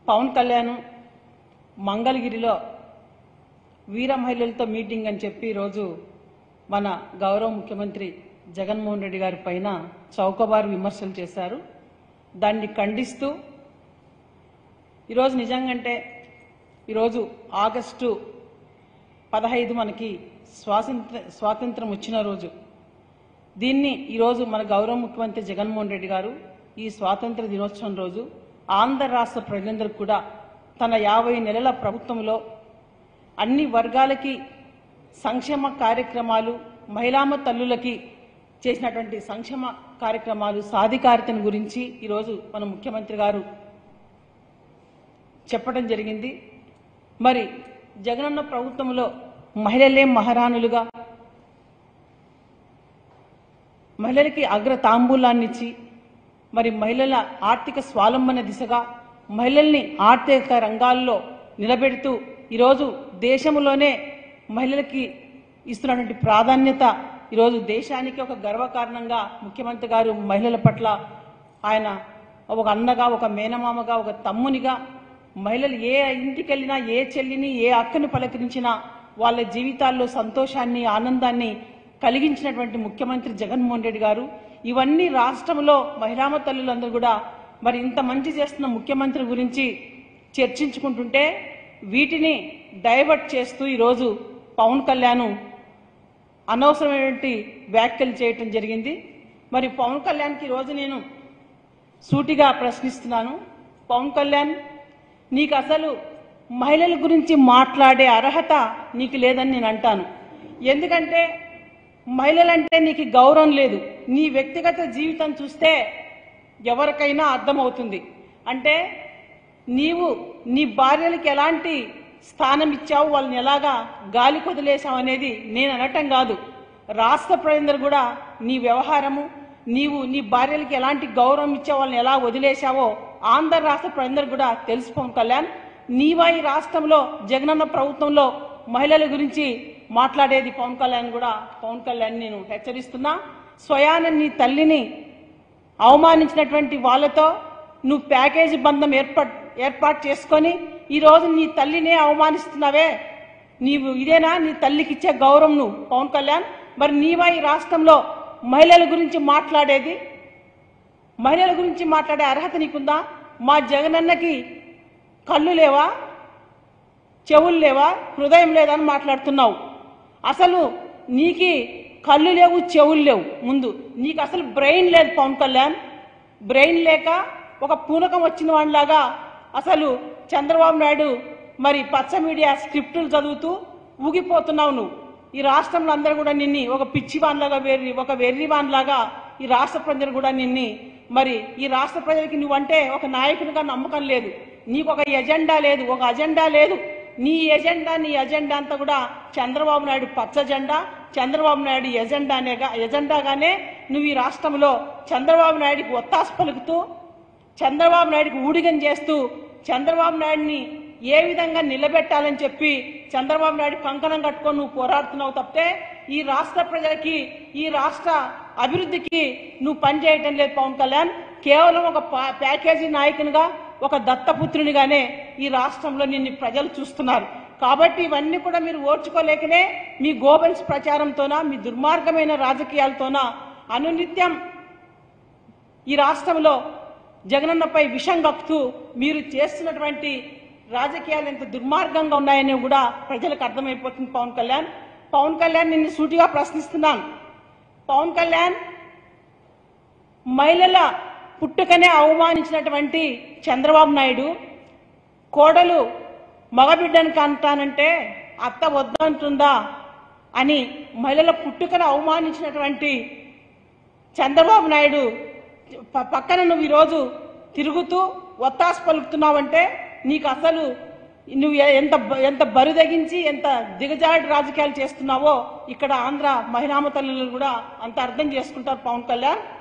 పవన్ కళ్యాణ్ మంగళగిరిలో వీర మహిళలతో మీటింగ్ అని చెప్పి ఈరోజు మన గౌరవ ముఖ్యమంత్రి జగన్మోహన్ రెడ్డి గారి పైన చౌకబారు విమర్శలు చేశారు దాన్ని ఖండిస్తూ ఈరోజు నిజంగంటే ఈరోజు ఆగస్టు పదహైదు మనకి స్వాతంత్ర స్వాతంత్రం వచ్చిన రోజు దీన్ని ఈరోజు మన గౌరవ ముఖ్యమంత్రి జగన్మోహన్ రెడ్డి గారు ఈ స్వాతంత్ర దినోత్సవం రోజు ఆంధ్ర రాష్ట్ర ప్రజలందరికీ కూడా తన యాభై నెలల ప్రభుత్వంలో అన్ని వర్గాలకి సంక్షేమ కార్యక్రమాలు మహిళామ తల్లులకి చేసినటువంటి సంక్షేమ కార్యక్రమాలు సాధికారితను గురించి ఈరోజు మన ముఖ్యమంత్రి గారు చెప్పడం జరిగింది మరి జగనన్న ప్రభుత్వంలో మహిళలే మహారాణులుగా మహిళలకి అగ్ర తాంబూలాన్నిచ్చి మరి మహిళల ఆర్థిక స్వాలంబన దిశగా మహిళల్ని ఆర్థిక రంగాల్లో నిలబెడుతూ ఈరోజు దేశంలోనే మహిళలకి ఇస్తున్నటువంటి ప్రాధాన్యత ఈరోజు దేశానికి ఒక గర్వకారణంగా ముఖ్యమంత్రి గారు మహిళల పట్ల ఆయన ఒక అన్నగా ఒక మేనమామగా ఒక తమ్మునిగా మహిళలు ఏ ఇంటికి వెళ్ళినా ఏ చెల్లిని ఏ అక్కని పలకరించినా వాళ్ళ జీవితాల్లో సంతోషాన్ని ఆనందాన్ని కలిగించినటువంటి ముఖ్యమంత్రి జగన్మోహన్ రెడ్డి గారు ఇవన్నీ రాష్ట్రంలో మహిళామ తల్లులందరూ కూడా మరి ఇంత మంచి చేస్తున్న ముఖ్యమంత్రి గురించి చర్చించుకుంటుంటే వీటిని డైవర్ట్ చేస్తూ ఈరోజు పవన్ కళ్యాణ్ అనవసరమైనటువంటి వ్యాఖ్యలు చేయటం జరిగింది మరి పవన్ కళ్యాణ్కి ఈరోజు నేను సూటిగా ప్రశ్నిస్తున్నాను పవన్ కళ్యాణ్ నీకు అసలు మహిళల గురించి మాట్లాడే అర్హత నీకు లేదని నేను అంటాను ఎందుకంటే మహిళలంటే నీకు గౌరవం లేదు నీ వ్యక్తిగత జీవితం చూస్తే ఎవరికైనా అర్థమవుతుంది అంటే నీవు నీ భార్యలకి ఎలాంటి స్థానం ఇచ్చావు వాళ్ళని ఎలాగా గాలి కొదిలేసావు అనేది నేను అనటం కాదు రాష్ట్ర ప్రజలందరూ కూడా నీ వ్యవహారము నీవు నీ భార్యలకి ఎలాంటి గౌరవం ఇచ్చావు వాళ్ళని ఎలా వదిలేశావో ఆంధ్ర రాష్ట్ర ప్రజలందరూ కూడా తెలుసు పవన్ కళ్యాణ్ నీవా ఈ రాష్ట్రంలో జగనన్న ప్రభుత్వంలో మహిళల గురించి మాట్లాడేది పవన్ కళ్యాణ్ కూడా పవన్ కళ్యాణ్ నేను హెచ్చరిస్తున్నా స్వయాన నీ తల్లిని అవమానించినటువంటి వాళ్ళతో నువ్వు ప్యాకేజీ బంధం ఏర్పాటు ఏర్పాటు చేసుకొని ఈరోజు నీ తల్లినే అవమానిస్తున్నావే నీవు ఇదేనా నీ తల్లికి ఇచ్చే గౌరవం నువ్వు పవన్ కళ్యాణ్ మరి నీవా ఈ రాష్ట్రంలో మహిళల గురించి మాట్లాడేది మహిళల గురించి మాట్లాడే అర్హత నీకుందా మా జగనన్నకి కళ్ళు లేవా చెవులు లేవా హృదయం లేదని మాట్లాడుతున్నావు అసలు నీకి కళ్ళు లేవు చెవులు లేవు ముందు నీకు అసలు బ్రెయిన్ లేదు పవన్ కళ్యాణ్ బ్రెయిన్ లేక ఒక పూనకం వచ్చిన వాడిలాగా అసలు చంద్రబాబు నాయుడు మరి పచ్చ మీడియా స్క్రిప్టులు చదువుతూ ఊగిపోతున్నావు నువ్వు ఈ రాష్ట్రంలో అందరూ కూడా నిన్ని ఒక పిచ్చి వాన్లాగా వెర్రి ఒక వెర్రి వాన్లాగా ఈ రాష్ట్ర ప్రజలు కూడా నిన్ని మరి ఈ రాష్ట్ర ప్రజలకి నువ్వంటే ఒక నాయకునిగా నమ్మకం లేదు నీకు ఒక ఎజెండా లేదు ఒక అజెండా లేదు నీ ఎజెండా నీ ఎజెండా అంతా కూడా చంద్రబాబు నాయుడు పచ్చ జెండా చంద్రబాబు నాయుడు ఎజెండానేగా ఎజెండాగానే నువ్వు ఈ రాష్ట్రంలో చంద్రబాబు నాయుడికి ఒత్తాస పలుకుతూ చంద్రబాబు నాయుడికి ఊడిగం చేస్తూ చంద్రబాబు నాయుడిని ఏ విధంగా నిలబెట్టాలని చెప్పి చంద్రబాబు నాయుడు కంకణం కట్టుకొని నువ్వు పోరాడుతున్నావు తప్పితే ఈ రాష్ట్ర ప్రజలకి ఈ రాష్ట్ర అభివృద్ధికి నువ్వు పనిచేయటం లేదు పవన్ కళ్యాణ్ కేవలం ఒక పా- ప్యాకేజీ నాయకునిగా ఒక దత్తపుత్రునిగానే ఈ రాష్ట్రంలో నిన్ను ప్రజలు చూస్తున్నారు కాబట్టి ఇవన్నీ కూడా మీరు ఓర్చుకోలేకనే మీ గోబెల్స్ ప్రచారంతోనా మీ దుర్మార్గమైన రాజకీయాలతోనా అనునిత్యం ఈ రాష్ట్రంలో జగనన్నపై విషం కక్కుతూ మీరు చేస్తున్నటువంటి రాజకీయాలు ఎంత దుర్మార్గంగా ఉన్నాయని కూడా ప్రజలకు అర్థమైపోతుంది పవన్ కళ్యాణ్ పవన్ కళ్యాణ్ నిన్ను సూటిగా ప్రశ్నిస్తున్నాను పవన్ కళ్యాణ్ మహిళల పుట్టుకనే అవమానించినటువంటి చంద్రబాబు నాయుడు కోడలు మగబిడ్డను కంటానంటే అత్త వద్దంటుందా అని మహిళల పుట్టుకను అవమానించినటువంటి చంద్రబాబు నాయుడు ప- పక్కన నువ్వు ఈరోజు తిరుగుతూ ఒత్తాసు పలుకుతున్నావంటే నీకు అసలు నువ్వు ఎ- ఎంత బ- ఎంత బరుదగించి ఎంత దిగజాడి రాజకీయాలు చేస్తున్నావో ఇక్కడ ఆంధ్ర మహిళామ తల్లులు కూడా అంత అర్థం చేసుకుంటారు పవన్ కళ్యాణ్